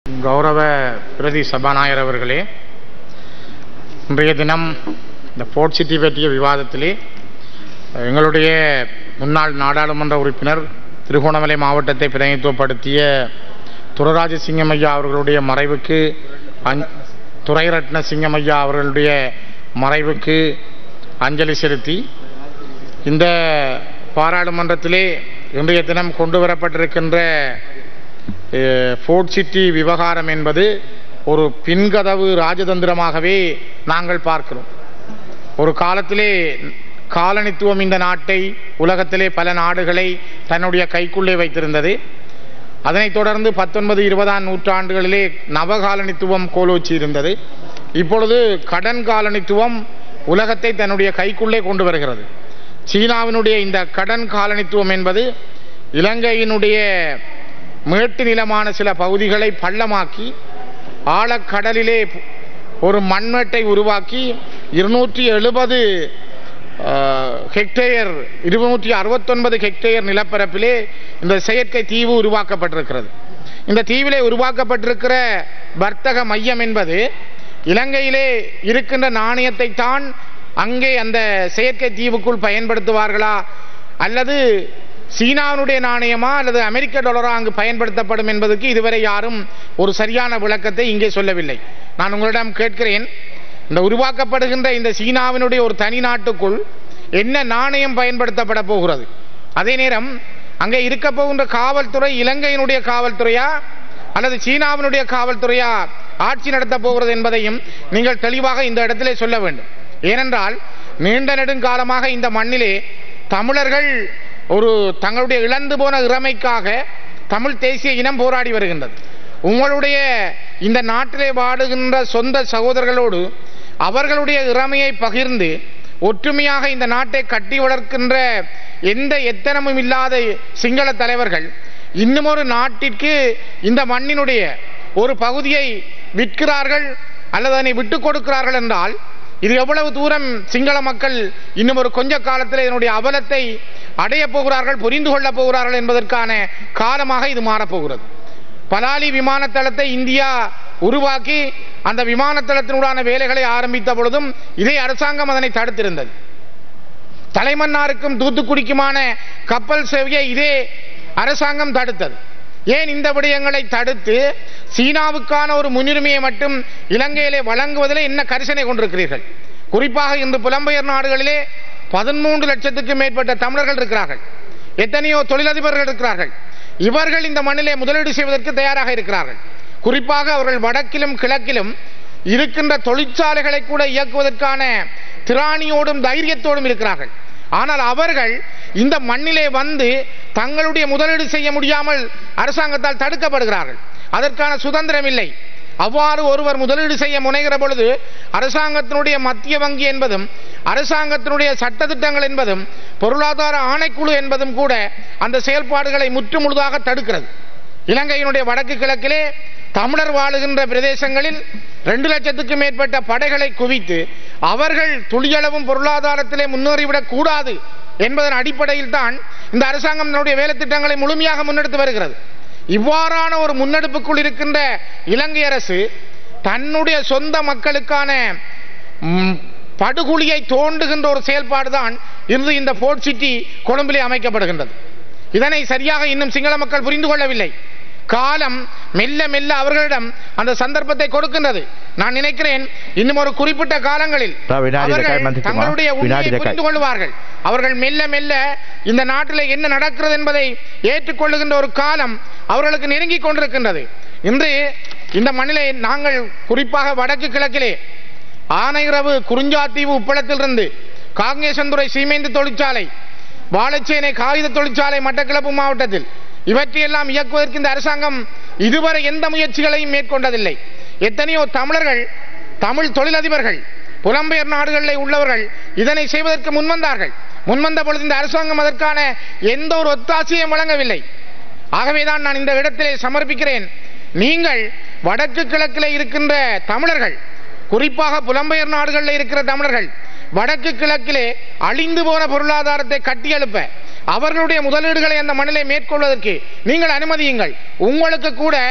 கௌரவ பிரதி சபாநாயகர் அவர்களே இன்றைய தினம் இந்த போர்ட் சிட்டி பற்றிய விவாதத்திலே எங்களுடைய முன்னாள் நாடாளுமன்ற உறுப்பினர் திருகோணமலை மாவட்டத்தை பிரதிநிதித்துவப்படுத்திய துரராஜ சிங்கமையா அவர்களுடைய மறைவுக்கு அஞ் துரைரட்ன சிங்கமையா அவர்களுடைய மறைவுக்கு அஞ்சலி செலுத்தி இந்த பாராளுமன்றத்திலே இன்றைய தினம் கொண்டு வரப்பட்டிருக்கின்ற அஹ், ஃபோர்ட் சிட்டி விவகாரம் என்பது ஒரு பின்கதவு ராஜதந்திரமாகவே நாங்கள் பார்க்கிறோம் ஒரு காலத்திலே காலனித்துவம் இந்த நாட்டை உலகத்திலே பல நாடுகளை தன்னுடைய கைக்குள்ளே வைத்திருந்தது அதனைத் தொடர்ந்து பத்தொன்பது இருபதாம் நூற்றாண்டுகளிலே நவகாலனித்துவம் கோலோச்சி இருந்தது இப்பொழுது கடன் காலனித்துவம் உலகத்தை தன்னுடைய கைக்குள்ளே கொண்டு வருகிறது சீனாவினுடைய இந்த கடன் காலனித்துவம் என்பது இலங்கையினுடைய மேட்டு நிலமான சில பகுதிகளை பள்ளமாக்கி ஆழக்கடலிலே ஒரு மண்மேட்டை உருவாக்கி இருநூற்றி எழுபது ஹெக்டேயர் இருநூற்றி அறுபத்தொன்பது ஹெக்டேயர் நிலப்பரப்பிலே இந்த செயற்கை தீவு உருவாக்கப்பட்டிருக்கிறது இந்த தீவிலே உருவாக்கப்பட்டிருக்கிற வர்த்தக மையம் என்பது இலங்கையிலே இருக்கின்ற நாணயத்தை தான் அங்கே அந்த செயற்கை தீவுக்குள் பயன்படுத்துவார்களா அல்லது சீனாவினுடைய நாணயமா அல்லது அமெரிக்க டாலரா அங்கு பயன்படுத்தப்படும் என்பதற்கு இதுவரை யாரும் ஒரு சரியான விளக்கத்தை இங்கே சொல்லவில்லை நான் உங்களிடம் கேட்கிறேன் இந்த உருவாக்கப்படுகின்ற இந்த சீனாவினுடைய ஒரு தனி நாட்டுக்குள் என்ன நாணயம் பயன்படுத்தப்பட போகிறது அதே நேரம் அங்கே இருக்க போகின்ற காவல்துறை இலங்கையினுடைய காவல்துறையா அல்லது சீனாவினுடைய காவல்துறையா ஆட்சி நடத்த போகிறது என்பதையும் நீங்கள் தெளிவாக இந்த இடத்திலே சொல்ல வேண்டும் ஏனென்றால் நீண்ட நெடுங்காலமாக இந்த மண்ணிலே தமிழர்கள் ஒரு தங்களுடைய இழந்து போன இறமைக்காக தமிழ் தேசிய இனம் போராடி வருகின்றது உங்களுடைய இந்த நாட்டிலே வாடுகின்ற சொந்த சகோதரர்களோடு அவர்களுடைய இறமையை பகிர்ந்து ஒற்றுமையாக இந்த நாட்டை கட்டி வளர்க்கின்ற எந்த எத்தனமும் இல்லாத சிங்கள தலைவர்கள் இன்னும் ஒரு நாட்டிற்கு இந்த மண்ணினுடைய ஒரு பகுதியை விற்கிறார்கள் அல்லது அதனை விட்டுக் கொடுக்கிறார்கள் என்றால் இது எவ்வளவு தூரம் சிங்கள மக்கள் இன்னும் ஒரு கொஞ்ச காலத்தில் இதனுடைய அவலத்தை அடைய போகிறார்கள் புரிந்து கொள்ளப் போகிறார்கள் என்பதற்கான காலமாக இது மாறப்போகிறது பலாலி விமானத்தளத்தை இந்தியா உருவாக்கி அந்த விமானத்தளத்தினுடான வேலைகளை ஆரம்பித்த பொழுதும் இதே அரசாங்கம் அதனை தடுத்திருந்தது தலைமன்னாருக்கும் தூத்துக்குடிக்குமான கப்பல் சேவையை இதே அரசாங்கம் தடுத்தது ஏன் இந்த விடயங்களை தடுத்து சீனாவுக்கான ஒரு முன்னுரிமையை மட்டும் இலங்கையிலே வழங்குவதில் என்ன கரிசனை கொண்டிருக்கிறீர்கள் குறிப்பாக இன்று புலம்பெயர் நாடுகளிலே பதிமூன்று லட்சத்துக்கும் மேற்பட்ட தமிழர்கள் இருக்கிறார்கள் எத்தனையோ தொழிலதிபர்கள் இருக்கிறார்கள் இவர்கள் இந்த மண்ணிலே முதலீடு செய்வதற்கு தயாராக இருக்கிறார்கள் குறிப்பாக அவர்கள் வடக்கிலும் கிழக்கிலும் இருக்கின்ற தொழிற்சாலைகளை கூட இயக்குவதற்கான திராணியோடும் தைரியத்தோடும் இருக்கிறார்கள் ஆனால் அவர்கள் இந்த மண்ணிலே வந்து தங்களுடைய முதலீடு செய்ய முடியாமல் அரசாங்கத்தால் தடுக்கப்படுகிறார்கள் அதற்கான சுதந்திரம் இல்லை அவ்வாறு ஒருவர் முதலீடு செய்ய முனைகிற பொழுது அரசாங்கத்தினுடைய மத்திய வங்கி என்பதும் அரசாங்கத்தினுடைய சட்டத்திட்டங்கள் என்பதும் பொருளாதார ஆணைக்குழு என்பதும் கூட அந்த செயல்பாடுகளை முற்றுமுழுதாக தடுக்கிறது இலங்கையினுடைய வடக்கு கிழக்கிலே தமிழர் வாழுகின்ற பிரதேசங்களில் ரெண்டு லட்சத்துக்கும் மேற்பட்ட படைகளை குவித்து அவர்கள் துளியளவும் பொருளாதாரத்திலே முன்னேறிவிடக் கூடாது என்பதன் அடிப்படையில் தான் இந்த அரசாங்கம் தன்னுடைய வேலை திட்டங்களை முழுமையாக முன்னெடுத்து வருகிறது இவ்வாறான ஒரு முன்னெடுப்புக்குள் இருக்கின்ற இலங்கை அரசு தன்னுடைய சொந்த மக்களுக்கான ம், படுகுழியை தோண்டுகின்ற ஒரு செயல்பாடுதான் இன்று இந்த போர்ட் சிட்டி கொழும்பிலே அமைக்கப்படுகின்றது இதனை சரியாக இன்னும் சிங்கள மக்கள் புரிந்து கொள்ளவில்லை காலம் மெல்ல மெல்ல அவர்களிடம் அந்த சந்தர்ப்பத்தை கொடுக்கின்றது நான் நினைக்கிறேன் இன்னும் ஒரு குறிப்பிட்ட காலங்களில் தா, வினாடி அவர்கள் ரெக்காய் மந்திரிக்குமா? தங்களுடைய வினாடி உண்மையை ரெக்காய். புரிந்து கொள்வார்கள் அவர்கள் மெல்ல மெல்ல இந்த நாட்டில் என்ன நடக்கிறது என்பதை ஏற்றுக்கொள்ளுகின்ற ஒரு காலம் அவர்களுக்கு நெருங்கிக் கொண்டிருக்கின்றது இன்று இந்த மண்ணிலே நாங்கள் குறிப்பாக வடக்கு கிழக்கிலே ஆனையிரவு குறிஞ்சாத்தீவு உப்பளத்திலிருந்து காங்கேசந்துறை சீமெந்து தொழிற்சாலை வாழைச்சேனை காகித தொழிற்சாலை மட்டக்கிளப்பு மாவட்டத்தில் இவற்றையெல்லாம் இயக்குவதற்கு இந்த அரசாங்கம் இதுவரை எந்த முயற்சிகளையும் மேற்கொண்டதில்லை எத்தனையோ தமிழர்கள் தமிழ் தொழிலதிபர்கள் புலம்பெயர் நாடுகளில் உள்ளவர்கள் இதனை செய்வதற்கு முன்வந்தார்கள் முன்வந்த பொழுது இந்த அரசாங்கம் அதற்கான எந்த ஒரு ஒத்தாசையும் வழங்கவில்லை ஆகவேதான் நான் இந்த இடத்திலே சமர்ப்பிக்கிறேன் நீங்கள் வடக்கு கிழக்கில் இருக்கின்ற தமிழர்கள் குறிப்பாக புலம்பெயர் நாடுகளில் இருக்கிற தமிழர்கள் வடக்கு கிழக்கிலே அழிந்து போன பொருளாதாரத்தை கட்டியெழுப்ப அவர்களுடைய முதலீடுகளை அந்த மண்ணிலே மேற்கொள்வதற்கு நீங்கள் அனுமதியுங்கள் உங்களுக்கு கூட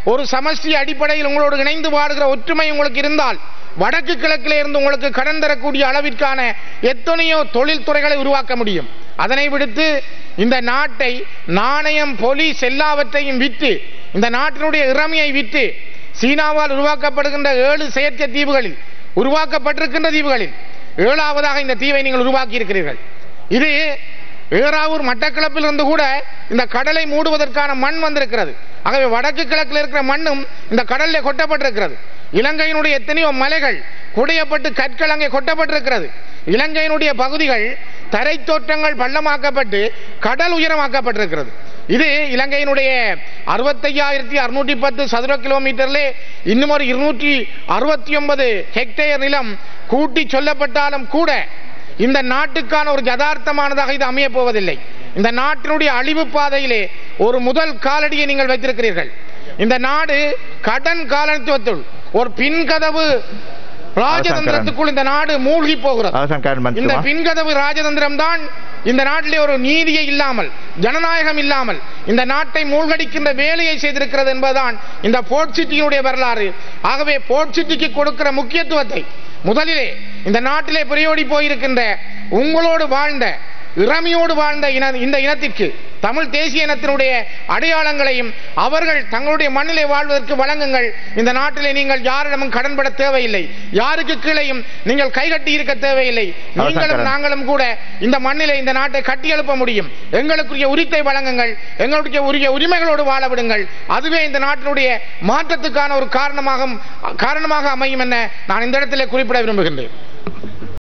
ஒரு சமஷ்டி அடிப்படையில் உங்களோடு இணைந்து வாடுகிற ஒற்றுமை உங்களுக்கு இருந்தால் வடக்கு கிழக்கிலே இருந்து உங்களுக்கு கடன் தரக்கூடிய அளவிற்கான எத்தனையோ தொழில்துறைகளை உருவாக்க முடியும் அதனை விடுத்து இந்த நாட்டை நாணயம் போலீஸ் எல்லாவற்றையும் விற்று இந்த நாட்டினுடைய இறமையை விற்று சீனாவால் உருவாக்கப்படுகின்ற ஏழு செயற்கை தீவுகளில் உருவாக்கப்பட்டிருக்கின்ற தீவுகளில் ஏழாவதாக இந்த தீவை நீங்கள் உருவாக்கி இருக்கிறீர்கள் இது ஏறாவூர் மட்டக்களப்பில் இருந்து கூட இந்த கடலை மூடுவதற்கான மண் வந்திருக்கிறது ஆகவே வடக்கு கிழக்கில் இருக்கிற மண்ணும் இந்த கடலில் கொட்டப்பட்டிருக்கிறது இலங்கையினுடைய எத்தனையோ மலைகள் குடையப்பட்டு கற்கள் அங்கே கொட்டப்பட்டிருக்கிறது இலங்கையினுடைய பகுதிகள் தரை தோற்றங்கள் பள்ளமாக்கப்பட்டு கடல் உயரமாக்கப்பட்டிருக்கிறது இது இலங்கையினுடைய அறுபத்தையாயிரத்தி அறுநூற்றி பத்து சதுர கிலோமீட்டர்லே இன்னும் ஒரு இருநூற்றி அறுபத்தி ஒன்பது ஹெக்டேயர் நிலம் கூட்டி சொல்லப்பட்டாலும் கூட இந்த நாட்டுக்கான ஒரு யதார்த்தமானதாக இது அமையப் போவதில்லை இந்த நாட்டினுடைய அழிவு பாதையிலே ஒரு முதல் காலடியை நீங்கள் வைத்திருக்கிறீர்கள் இந்த நாடு கடன் காலனித்துவத்துள் ஒரு பின்கதவு ராஜதந்திரத்துக்குள் இந்த நாடு மூழ்கி போகிறது අවසන් කරන්න இந்த මන්තුමා பின்கதவு ராஜதந்திரம் தான் இந்த நாட்டிலே ஒரு நீதியை இல்லாமல் ஜனநாயகம் இல்லாமல் இந்த நாட்டை மூழ்கடிக்கின்ற வேலையை செய்திருக்கிறது என்பதுதான் இந்த போர்ட் சிட்டியினுடைய வரலாறு ஆகவே போர்ட் சிட்டிக்கு கொடுக்கிற முக்கியத்துவத்தை முதலிலே இந்த நாட்டிலே பிரயோடி போயிருக்கின்ற உங்களோடு வாழ்ந்த இறமையோடு வாழ்ந்த இன இந்த இனத்திற்கு தமிழ் தேசிய இனத்தினுடைய அடையாளங்களையும் அவர்கள் தங்களுடைய மண்ணிலே வாழ்வதற்கு வழங்குங்கள் இந்த நாட்டிலே நீங்கள் யாரிடமும் கடன்பட தேவையில்லை யாருக்கு கீழையும் நீங்கள் கைகட்டி இருக்க தேவையில்லை நீங்களும் அவசரம். நாங்களும் கூட இந்த மண்ணிலே இந்த நாட்டை கட்டி எழுப்ப முடியும் எங்களுக்குரிய உரித்தை வழங்குங்கள் எங்களுடைய உரிய உரிமைகளோடு வாழ விடுங்கள் அதுவே இந்த நாட்டினுடைய மாற்றத்துக்கான ஒரு காரணமாக காரணமாக அமையும் என நான் இந்த இடத்திலே குறிப்பிட விரும்புகின்றேன்